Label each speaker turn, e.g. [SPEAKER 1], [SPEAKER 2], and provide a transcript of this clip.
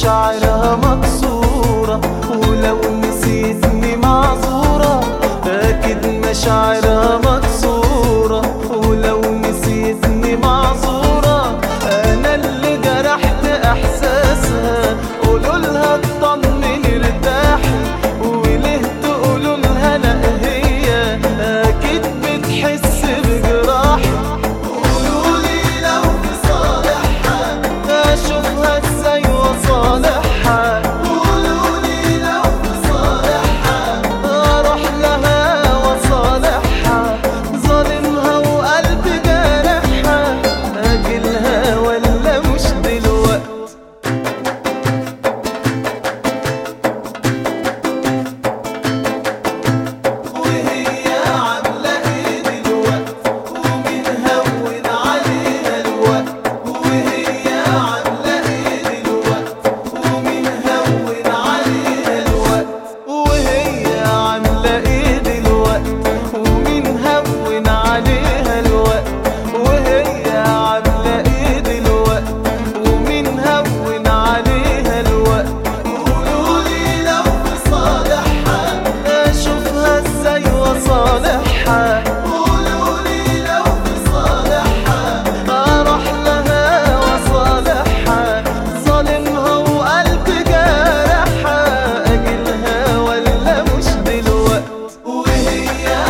[SPEAKER 1] مشاعرها مكسورة ولو نسيتني معذورة أكيد مشاعرها مكسورة ولو نسيتني معذورة أنا اللي جرحت إحساسها قولوا لها اطمني ارتاحي وليه تقولوا لها لا هي أكيد بتحس بجراحي قولوا لي لو في صالحها اشوفها ازاي وصالحها قولوا لي لو في صالحها اروح لها وصالحها ظالمها وقلبي جارحها اجلها ولا مش دلوقتي وهي عاملة ايه دلوقتي ومين هون عليها الوقت وهي عاملة ايه دلوقتي ومين هون عليها الوقت وهي عاملة ايه دلوقتي ومين هون عليها الوقت وهي عاملة ايه دلوقتي ومين هون عليها الوقت قولولي لو في صالحها اشوفها ازاي وصالحها قولولي لو في صالحها اروح لها وصالحها ظالمها وقلبي جارحها اجلها ولا مش دلوقتي وهي